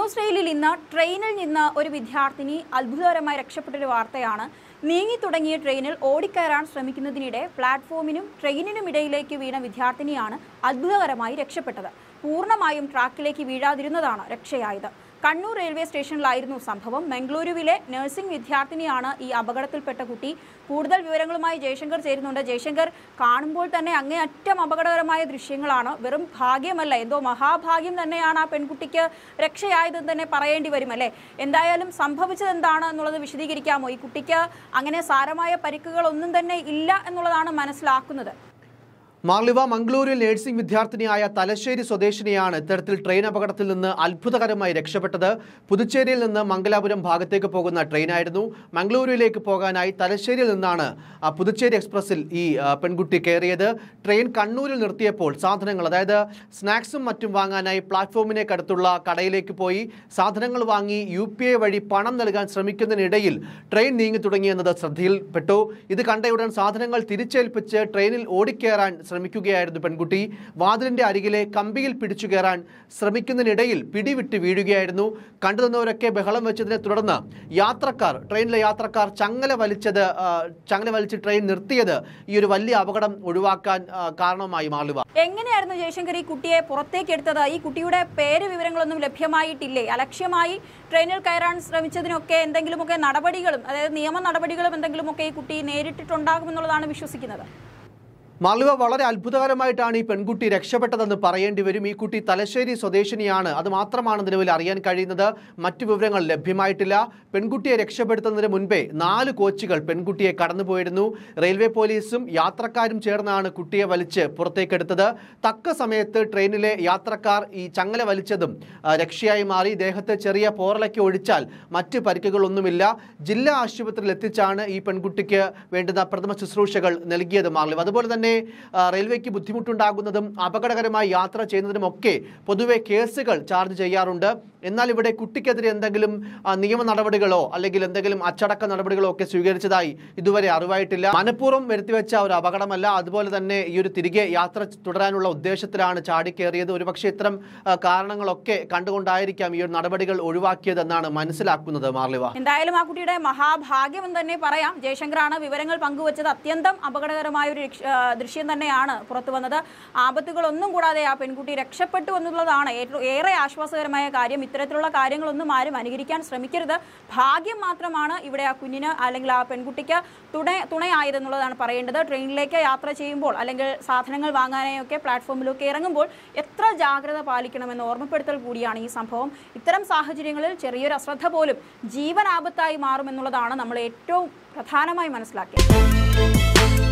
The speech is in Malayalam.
ന്യൂസ് റെയിലിൽ ഇന്ന് ട്രെയിനിൽ നിന്ന് ഒരു വിദ്യാർത്ഥിനി അത്ഭുതകരമായി രക്ഷപ്പെട്ടൊരു വാർത്തയാണ് നീങ്ങി തുടങ്ങിയ ട്രെയിനിൽ ഓടിക്കയറാൻ ശ്രമിക്കുന്നതിനിടെ പ്ലാറ്റ്ഫോമിനും ട്രെയിനിനും ഇടയിലേക്ക് വീണ വിദ്യാർത്ഥിനിയാണ് അത്ഭുതകരമായി രക്ഷപ്പെട്ടത് പൂർണ്ണമായും ട്രാക്കിലേക്ക് വീഴാതിരുന്നതാണ് രക്ഷയായത് കണ്ണൂർ റെയിൽവേ സ്റ്റേഷനിലായിരുന്നു സംഭവം മംഗളൂരുവിലെ നഴ്സിംഗ് വിദ്യാർത്ഥിനിയാണ് ഈ അപകടത്തിൽപ്പെട്ട കുട്ടി കൂടുതൽ വിവരങ്ങളുമായി ജയശങ്കർ ചേരുന്നുണ്ട് ജയശങ്കർ കാണുമ്പോൾ തന്നെ അങ്ങേയറ്റം അപകടകരമായ ദൃശ്യങ്ങളാണ് വെറും ഭാഗ്യമല്ല എന്തോ മഹാഭാഗ്യം തന്നെയാണ് ആ പെൺകുട്ടിക്ക് രക്ഷയായതെന്ന് തന്നെ പറയേണ്ടി വരും അല്ലേ എന്തായാലും സംഭവിച്ചത് എന്താണ് എന്നുള്ളത് വിശദീകരിക്കാമോ ഈ കുട്ടിക്ക് അങ്ങനെ സാരമായ പരിക്കുകളൊന്നും തന്നെ ഇല്ല എന്നുള്ളതാണ് മനസ്സിലാക്കുന്നത് മാർലിവ മംഗളൂരിൽ നഴ്സിംഗ് വിദ്യാർത്ഥിനിയായ തലശ്ശേരി സ്വദേശിനിയാണ് ഇത്തരത്തിൽ ട്രെയിൻ അപകടത്തിൽ നിന്ന് അത്ഭുതകരമായി രക്ഷപ്പെട്ടത് പുതുച്ചേരിയിൽ നിന്ന് മംഗലാപുരം ഭാഗത്തേക്ക് പോകുന്ന ട്രെയിനായിരുന്നു മംഗളൂരുവിലേക്ക് പോകാനായി തലശ്ശേരിയിൽ നിന്നാണ് ആ, പുതുച്ചേരി എക്സ്പ്രസിൽ ഈ ആ, പെൺകുട്ടി കയറിയത് ട്രെയിൻ കണ്ണൂരിൽ നിർത്തിയപ്പോൾ സാധനങ്ങൾ അതായത് സ്നാക്സും മറ്റും വാങ്ങാനായി പ്ലാറ്റ്ഫോമിനേക്കടുത്തുള്ള കടയിലേക്ക് പോയി സാധനങ്ങൾ വാങ്ങി യു പി ഐ വഴി പണം നൽകാൻ ശ്രമിക്കുന്നതിനിടയിൽ ട്രെയിൻ നീങ്ങി തുടങ്ങിയെന്നത് ശ്രദ്ധയിൽപ്പെട്ടു ഇത് കണ്ടയുടൻ സാധനങ്ങൾ തിരിച്ചേൽപ്പിച്ച് ട്രെയിനിൽ ഓടിക്കയറാൻ ശ്രമിക്കുകയായിരുന്നു പെൺകുട്ടി വാതിലിന്റെ അരികിലെ കമ്പിയിൽ പിടിച്ചു കയറാൻ ശ്രമിക്കുന്നതിനിടയിൽ പിടിവിട്ട് വീഴുകയായിരുന്നു കണ്ടുനിന്നവരൊക്കെ ബഹളം വെച്ചതിനെ തുടർന്ന് യാത്രക്കാർ ട്രെയിനിലെ യാത്രക്കാർ ചങ്ങല വലിച്ചത് ആ, ചങ്ങല വലിച്ച് ട്രെയിൻ നിർത്തിയത് ഈ ഒരു വലിയ അപകടം ഒഴിവാക്കാൻ ആ, കാരണമായി മാളുവ എങ്ങനെയായിരുന്നു ജയശങ്കർ ഈ കുട്ടിയെ പുറത്തേക്ക് എടുത്തത് ഈ കുട്ടിയുടെ പേര് വിവരങ്ങളൊന്നും ലഭ്യമായിട്ടില്ലേ അലക്ഷ്യമായി ട്രെയിനിൽ കയറാൻ ശ്രമിച്ചതിനൊക്കെ എന്തെങ്കിലുമൊക്കെ നടപടികളും അതായത് നിയമ നടപടികളും എന്തെങ്കിലുമൊക്കെ ഈ കുട്ടി നേരിട്ടിട്ടുണ്ടാകുമെന്നുള്ളതാണ് വിശ്വസിക്കുന്നത് മാളുവ വളരെ അത്ഭുതകരമായിട്ടാണ് ഈ പെൺകുട്ടി രക്ഷപ്പെട്ടതെന്ന് പറയേണ്ടി വരും ഈ കുട്ടി തലശ്ശേരി സ്വദേശിനിയാണ് അത് മാത്രമാണ് നിലവിൽ അറിയാൻ കഴിയുന്നത് മറ്റു വിവരങ്ങൾ ലഭ്യമായിട്ടില്ല പെൺകുട്ടിയെ രക്ഷപ്പെടുത്തുന്നതിന് മുൻപേ നാല് കോച്ചുകൾ പെൺകുട്ടിയെ കടന്നുപോയിരുന്നു റെയിൽവേ പോലീസും യാത്രക്കാരും ചേർന്നാണ് കുട്ടിയെ വലിച്ച് പുറത്തേക്കെടുത്തത് തക്ക സമയത്ത് ട്രെയിനിലെ യാത്രക്കാർ ഈ ചങ്ങല വലിച്ചതും ആ, രക്ഷയായി മാറി ദേഹത്ത് ചെറിയ പോറലൊക്കെ ഒഴിച്ചാൽ മറ്റ് പരിക്കുകളൊന്നുമില്ല ജില്ലാ ആശുപത്രിയിൽ എത്തിച്ചാണ് ഈ പെൺകുട്ടിക്ക് വേണ്ടുന്ന പ്രഥമ ശുശ്രൂഷകൾ നൽകിയത് മാർലിവ് അതുപോലെ തന്നെ ആ, റെയിൽവേക്ക് ബുദ്ധിമുട്ടുണ്ടാകുന്നതും അപകടകരമായി യാത്ര ചെയ്യുന്നതിനുമൊക്കെ പൊതുവെ കേസുകൾ ചാർജ് ചെയ്യാറുണ്ട് എന്നാൽ ഇവിടെ കുട്ടിക്കെതിരെ എന്തെങ്കിലും ആ, നിയമ നടപടികളോ അല്ലെങ്കിൽ എന്തെങ്കിലും അച്ചടക്ക നടപടികളോ ഒക്കെ സ്വീകരിച്ചതായി ഇതുവരെ അറിവായിട്ടില്ല മനഃപൂർവ്വം വരുത്തിവെച്ച ഒരു അപകടമല്ല അതുപോലെ തന്നെ ഈ ഒരു തിരികെ യാത്ര തുടരാനുള്ള ഉദ്ദേശത്തിലാണ് ചാടിക്കേറിയത് ഒരുപക്ഷെ ഇത്തരം ആ, കാരണങ്ങളൊക്കെ കണ്ടുകൊണ്ടായിരിക്കാം ഈ ഒരു നടപടികൾ ഒഴിവാക്കിയതെന്നാണ് മനസ്സിലാക്കുന്നത് മാർലിവ എന്തായാലും ആ കുട്ടിയുടെ മഹാഭാഗ്യം എന്ന് തന്നെ പറയാം ജയശങ്കറാണ് വിവരങ്ങൾ പങ്കുവച്ചത് അത്യന്തം അപകടകരമായ ഒരു രക്ഷ- ആ, ദൃശ്യം തന്നെയാണ് പുറത്തു വന്നത് ആപത്തുകളൊന്നും കൂടാതെ ആ പെൺകുട്ടി രക്ഷപ്പെട്ടു എന്നുള്ളതാണ് ഏറ്റവും ഏറെ ആശ്വാസകരമായ കാര്യം ഇത്തരത്തിലുള്ള കാര്യങ്ങളൊന്നും ആരും അനുകരിക്കാൻ ശ്രമിക്കരുത് ഭാഗ്യം മാത്രമാണ് ഇവിടെ ആ കുഞ്ഞിന് അല്ലെങ്കിൽ ആ പെൺകുട്ടിക്ക് തുണ തുണയായതെന്നുള്ളതാണ് പറയേണ്ടത് ട്രെയിനിലേക്ക് യാത്ര ചെയ്യുമ്പോൾ അല്ലെങ്കിൽ സാധനങ്ങൾ വാങ്ങാനായൊക്കെ പ്ലാറ്റ്ഫോമിലൊക്കെ ഇറങ്ങുമ്പോൾ എത്ര ജാഗ്രത പാലിക്കണമെന്ന് ഓർമ്മപ്പെടുത്തൽ കൂടിയാണ് ഈ സംഭവം ഇത്തരം സാഹചര്യങ്ങളിൽ ചെറിയൊരു അശ്രദ്ധ പോലും ജീവൻ ആപത്തായി മാറുമെന്നുള്ളതാണ് നമ്മൾ ഏറ്റവും പ്രധാനമായി മനസ്സിലാക്കിയത്